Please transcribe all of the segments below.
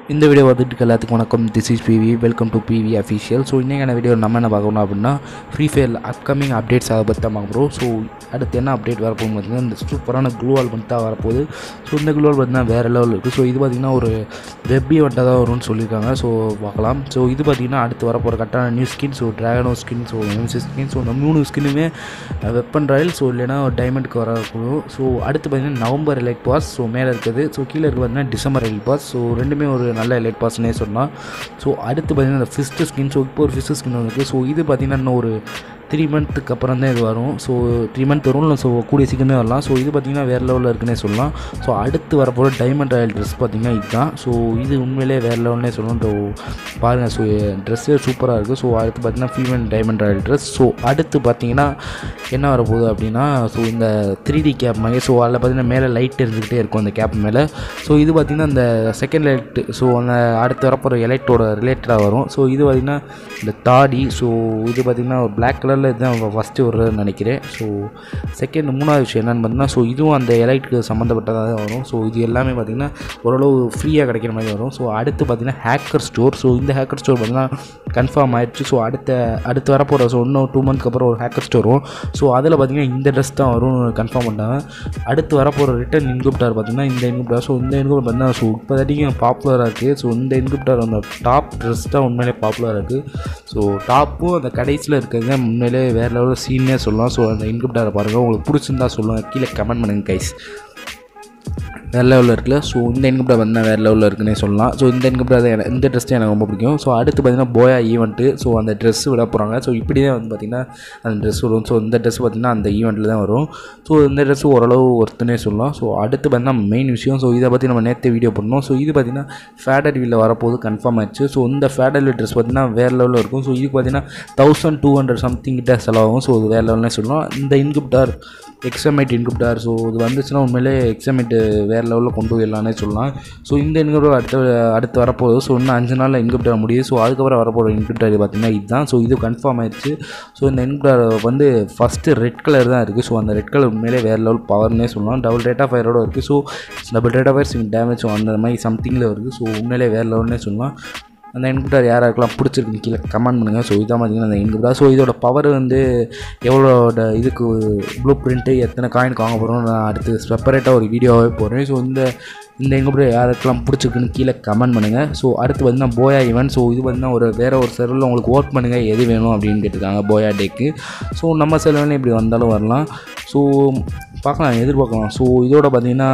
இந்த வீடியோ வந்துட்டு எல்லாத்துக்கும் வணக்கம் this is P V welcome to P V official so இன்றைக்கான வீடியோ நம்ம என்ன பார்க்கணும் அப்படின்னா ஃப்ரீ ஃபயர் அப்கமிங் அப்டேட்ஸ் அதை பற்றி தான் பார்க்குறோம் ஸோ அடுத்து என்ன அப்டேட் வரப்போகுது பார்த்தீங்கன்னா இந்த சூப்பரான க்ளூவால் மட்டும் தான் வரப்போகுது ஸோ இந்த க்ளூவால் பார்த்தீங்கன்னா வேறு லெவலில் இருக்குது ஸோ இது பார்த்திங்கன்னா ஒரு வெப் ஈவெண்ட்டாக தான் வரும்னு சொல்லியிருக்காங்க ஸோ பார்க்கலாம் ஸோ இது பார்த்திங்கன்னா அடுத்து வரப்போகிற கரெக்டான நியூ ஸ்கின் ஸோ ட்ராகனோ skin so M C skin so இந்த மூணு ஸ்கின்னுமே வெப்பன் ராயல் ஸோ இல்லைனா டைமண்டுக்கு வரக்கூடும் ஸோ அடுத்து பார்த்திங்கன்னா நவம்பர் எலைட் பாஸ் ஸோ மேலே இருக்குது ஸோ கீழே இருக்குது பார்த்தீங்கன்னா டிசம்பர் எலைட் பாஸ் ஸோ ரெண்டுமே ஒரு நல்ல எலைட் பாஸ்னே சொல்லலாம் ஸோ அடுத்து பார்த்திங்கன்னா இந்த ஃபிஸ்ட்டு ஸ்கின் ஸோ இப்போ ஒரு ஃபிஸ்ட்டு ஸ்கின் வந்துருக்கு ஸோ இது பார்த்திங்கன்னா இன்னும் ஒரு த்ரீ மந்த்துக்கு அப்புறம் தான் இது வரும் ஸோ த்ரீ மந்த் வரும் ஸோ கூடிய சீக்கிரமே வரலாம் ஸோ இது பார்த்திங்கன்னா வேறு லெவலில் இருக்குன்னே சொல்லலாம் ஸோ அடுத்து வரப்போகிற டைமண்ட் ராயல் ட்ரெஸ் பார்த்திங்கன்னா இதுதான் ஸோ இது உண்மையிலே வேறு லெவல்னே சொல்லணும் ஸோ பாருங்கள் ஸோ ட்ரெஸ்ஸே சூப்பராக இருக்குது ஸோ அடுத்து பார்த்திங்கன்னா female diamond royal dress so அடுத்து பார்த்திங்கன்னா என்ன வரப்போகுது அப்படின்னா ஸோ இந்த த்ரீ டி கேப் மாதிரி ஸோ அதில் பார்த்திங்கன்னா மேலே லைட் இருந்துக்கிட்டே இருக்கும் அந்த கேப் மேலே ஸோ இது பார்த்திங்கன்னா இந்த செகண்ட் லைட்டு ஸோ அந்த அடுத்து வரப்போகிற எலைட்டோட ரிலேட்டடாக வரும் ஸோ இது பார்த்திங்கன்னா இந்த தாடி ஸோ இது பார்த்திங்கன்னா ஒரு பிளாக் கலரில் இதுதான் ஃபஸ்ட்டு வருதுன்னு நினைக்கிறேன் ஸோ செகண்ட் மூணாவது விஷயம் என்னென்னு பார்த்தீங்கன்னா ஸோ இதுவும் அந்த எலைட்டுக்கு சம்மந்தப்பட்டதாக தான் வரும் ஸோ இது எல்லாமே பார்த்திங்கன்னா ஓரளவு ஃப்ரீயாக கிடைக்கிற மாதிரி வரும் ஸோ அடுத்து பார்த்திங்கன்னா ஹேக்கர் ஸ்டோர் ஸோ இந்த ஹேக்கர் ஸ்டோர் பார்த்திங்கன்னா கன்ஃபார்ம் ஆயிடுச்சு ஸோ அடுத்த அடுத்து வரப்போகிற ஸோ இன்னும் டூ மந்த்க்கு அப்புறம் ஒரு ஹேக்கர் ஸ்டோர் வரும் ஸோ அதில் பார்த்திங்கன்னா இந்த ட்ரெஸ் தான் வரும் கன்ஃபார்ம் பண்ணிட்டாங்க அடுத்து வரப்போகிற ரிட்டன் இன்குப்டார் பார்த்திங்கன்னா இந்த இன்குப்டார் ஸோ இந்த இன்குப்டார் பார்த்தீங்கன்னா ஸோ இப்போதைக்கும் பாப்புலராக இருக்குது ஸோ இந்த இன்குப்டார் அந்த டாப் ட்ரெஸ் தான் உண்மையிலே பாப்புலராக இருக்குது ஸோ டாப்பும் அந்த கடைசியில் இருக்கிறது உண்மையிலே வேறு லெவலில் சீனே சொல்லலாம் ஸோ அந்த இன்குப்டாரை பாருங்கள் உங்களுக்கு பிடிச்சிருந்தா சொல்லுங்கள் கீழே கமெண்ட் பண்ணுங்கள் கைஸ் வேறு லெவலில் இருக்குல்ல ஸோ இந்த இன்கப்டா வந்து வேறு லெவலில் இருக்குன்னே சொல்லலாம் ஸோ இந்த இன்கப்டா தான் எனக்கு இந்த ட்ரெஸ் தான் எனக்கு ரொம்ப பிடிக்கும் ஸோ அடுத்து பார்த்திங்கன்னா போயா ஈவெண்ட்டு ஸோ அந்த ட்ரெஸ் விட போகிறாங்க ஸோ இப்படி தான் வந்து பார்த்திங்கன்னா அந்த ட்ரெஸ் வரும் ஸோ இந்த ட்ரெஸ் பார்த்திங்கன்னா அந்த ஈவெண்ட்டில் தான் வரும் ஸோ இந்த ட்ரெஸ் ஓரளவு ஒருத்தனே சொல்லலாம் ஸோ அடுத்து பார்த்திங்கன்னா மெயின் விஷயம் ஸோ இதை பற்றி நம்ம நேற்று வீடியோ பண்ணோம் ஸோ இது பார்த்திங்கன்னா ஃபேடர் வீலில் வரப்போது கன்ஃபார்ம் ஆயிடுச்சு ஸோ இந்த ஃபேடர் வீல் ட்ரெஸ் பார்த்திங்கன்னா வேறு லெவலில் இருக்கும் ஸோ இதுக்கு பார்த்திங்கன்னா தௌசண்ட் டூ ஹண்ட்ரட் சம்திங் கிட்ட செலவாகும் ஸோ இது வேறு லெவல்னே சொல்லலாம் இந்த இன்குப்டார் எக்ஸமைட் இன்குப்டார் ஸோ இது வந்துச்சுன்னா உண்மையிலே எக்ஸமைட் வேறு லெவலில் கொண்டு போயிடலானே சொல்லலாம் ஸோ இந்த இன்குப்டார் அடுத்து அடுத்து வரப்போகுது ஸோ இன்னும் அஞ்சு நாளில் இன்குப்டார் முடியுது ஸோ அதுக்கப்புறம் வரப்போகிற இன்குப்டார் பார்த்திங்கன்னா இதுதான் ஸோ இது கன்ஃபார்ம் ஆயிடுச்சு ஸோ இந்த இன்குப்டார் வந்து ஃபஸ்ட்டு ரெட் கலர் தான் இருக்குது ஸோ அந்த ரெட் கலர் உண்மையிலே வேறு லெவல் பவர்னே சொல்லலாம் டபுள் ரேட் ஆஃப் ஃபயரோட இருக்குது so double rate of fire damage அந்த மாதிரி சம்திங்கில் இருக்குது ஸோ உண்மையிலே வேறு லெவல்னே சொல்லலாம் அந்த இன்குப்டார் யாராருக்கெல்லாம் பிடிச்சிருக்கு கீழே கமெண்ட் பண்ணுங்கள் ஸோ இதான் பார்த்தீங்கன்னா அந்த இன்குப்டார் ஸோ இதோட பவர் வந்து எவ்வளோட இதுக்கு ப்ளூ பிரிண்ட்டு எத்தனை காயினுக்கு வாங்க போகிறோம் நான் அடுத்து செப்பரேட்டாக ஒரு வீடியோவே போடுறேன் ஸோ இந்த இந்த இன்குப்டார் யாருக்கெல்லாம் பிடிச்சிருக்குன்னு கீழே கமெண்ட் பண்ணுங்கள் ஸோ அடுத்து பார்த்தீங்கன்னா போயா ஈவெண்ட் ஸோ இது பார்த்தீங்கன்னா ஒரு வேறு ஒரு சர்வரில் உங்களுக்கு ஓட் பண்ணுங்கள் எது வேணும் அப்படின்னு கேட்டிருக்காங்க போயா டேக்கு ஸோ நம்ம சர்வரில் இப்படி வந்தாலும் வரலாம் ஸோ பார்க்கலாம் எதிர்பார்க்கலாம் ஸோ இதோட பார்த்தீங்கன்னா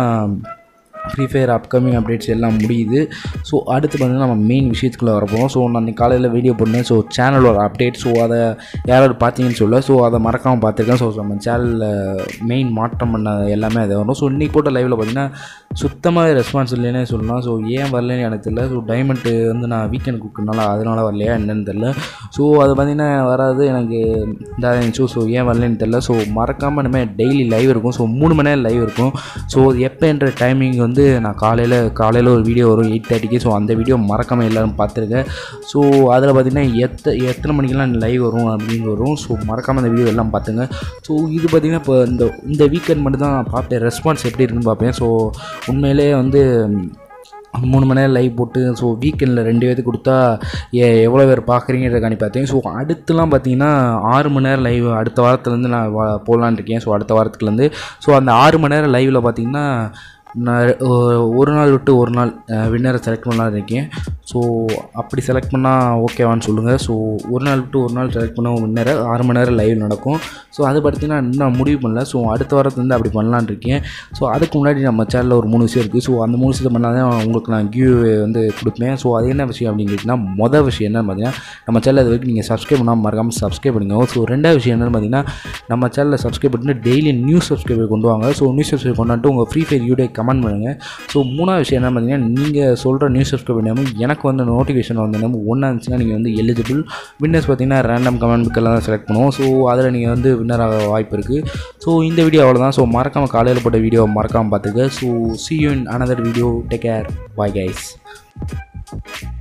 ஃப்ரீ ஃபயர் அப்கமிங் அப்டேட்ஸ் எல்லாம் முடியுது ஸோ அடுத்து பார்த்தீங்கன்னா நம்ம மெயின் விஷயத்துக்குள்ளே வரப்போம் ஸோ நான் காலையில் வீடியோ பண்ணேன் ஸோ சேனலோட அப்டேட் ஸோ அதை யாராவது பார்த்தீங்கன்னு சொல்ல ஸோ அதை மறக்காமல் பார்த்துருக்கேன் ஸோ நம்ம சேனலில் மெயின் மாற்றம் பண்ண எல்லாமே அது வரும் ஸோ இன்றைக்கி போட்ட லைவில் பார்த்தீங்கன்னா சுத்தமாக ரெஸ்பான்ஸ் இல்லைன்னே சொல்லலாம் ஸோ ஏன் வரலன்னு எனக்கு தெரியல ஸோ டைமண்ட்டு வந்து நான் வீக்கெண்ட் குக்குனால அதனால் வரலையா என்னன்னு தெரில ஸோ அது பார்த்திங்கன்னா வராது எனக்கு இதாக இருந்துச்சு ஸோ ஏன் வரலன்னு தெரில ஸோ மறக்காமல் இனிமேல் டெய்லி லைவ் இருக்கும் ஸோ மூணு மணி நேரம் லைவ் இருக்கும் ஸோ எப்போன்ற டைமிங் வந்து நான் காலையில் காலையில் ஒரு வீடியோ வரும் எயிட் தேர்ட்டிக்கு ஸோ அந்த வீடியோ மறக்காமல் எல்லோரும் பார்த்துருக்கேன் ஸோ அதில் பார்த்திங்கன்னா எத்த எத்தனை மணிக்கெல்லாம் லைவ் வரும் அப்படின்னு வரும் ஸோ மறக்காமல் அந்த வீடியோ எல்லாம் பார்த்துங்க ஸோ இது பார்த்திங்கன்னா இப்போ இந்த இந்த வீக்கெண்ட் மட்டும் தான் நான் பார்ப்பேன் ரெஸ்பான்ஸ் எப்படி இருக்குன்னு பார்ப்பேன் ஸோ உண்மையிலே வந்து மூணு மணி நேரம் லைவ் போட்டு ஸோ வீக்கெண்டில் ரெண்டு பேருக்கு கொடுத்தா எ எவ்வளோ பேர் பார்க்குறீங்கிறதுக்காண்டி பார்த்தேன் ஸோ அடுத்துலாம் பார்த்தீங்கன்னா ஆறு மணி நேரம் லைவ் அடுத்த வாரத்துலேருந்து நான் போடலான்னு இருக்கேன் ஸோ அடுத்த வாரத்துலேருந்து ஸோ அந்த ஆறு மணி நேரம் லைவில் பார்த்தீங்கன்னா நான் ஒரு நாள் விட்டு ஒரு நாள் வின்னரை செலக்ட் பண்ணலாம் இருக்கேன் ஸோ அப்படி செலக்ட் பண்ணால் ஓகேவான்னு சொல்லுங்கள் ஸோ ஒரு நாள் விட்டு ஒரு நாள் செலக்ட் பண்ண வின்னரை ஆறு மணி நேரம் லைவ் நடக்கும் ஸோ அது பார்த்தீங்கன்னா இன்னும் முடிவு பண்ணல ஸோ அடுத்த வாரத்துலேருந்து அப்படி பண்ணலான்னு இருக்கேன் ஸோ அதுக்கு முன்னாடி நம்ம சேனலில் ஒரு மூணு விஷயம் இருக்குது ஸோ அந்த மூணு விஷயத்தை பண்ணால் தான் உங்களுக்கு நான் கியூ வந்து கொடுப்பேன் ஸோ அது என்ன விஷயம் அப்படின்னு கேட்டிங்கன்னா மொதல் விஷயம் என்னன்னு பார்த்தீங்கன்னா நம்ம சேனல் இது வரைக்கும் நீங்கள் சப்ஸ்கிரைப் பண்ணாமல் மறக்காமல் சப்ஸ்கிரைப் பண்ணுங்க ஸோ ரெண்டாவது விஷயம் என்னென்னு பார்த்தீங்கன்னா நம்ம சேனலில் சப்ஸ்கிரைப் பண்ணிட்டு டெய்லி நியூஸ் சப்ஸ்கிரைபர் கொண்டு வாங்க ஸோ நியூஸ் சப்ஸ்கிரைப் கொண்டாட்டு உங்கள் ஃப்ரீ ஃபயர் யூடியை கமெண்ட் பண்ணுங்கள் ஸோ மூணாவது விஷயம் என்ன பார்த்தீங்கன்னா நீங்கள் சொல்கிற நியூஸ் சப்ஸ்கிரைப் பண்ணாமல் எனக்கு வந்து நோட்டிஃபிகேஷன் வந்து நம்ம ஒன்றா இருந்துச்சுன்னா நீங்கள் வந்து எலிஜிபிள் வின்னர்ஸ் பார்த்தீங்கன்னா ரேண்டம் கமெண்ட் புக்கெல்லாம் தான் செலக்ட் பண்ணுவோம் ஸோ அதில் நீங்கள் வந்து வின்னர் ஆக வாய்ப்பு இருக்குது ஸோ இந்த வீடியோ அவ்வளோதான் ஸோ மறக்காமல் காலையில் போட்ட வீடியோ மறக்காமல் பார்த்துக்க so see you in another video take care bye guys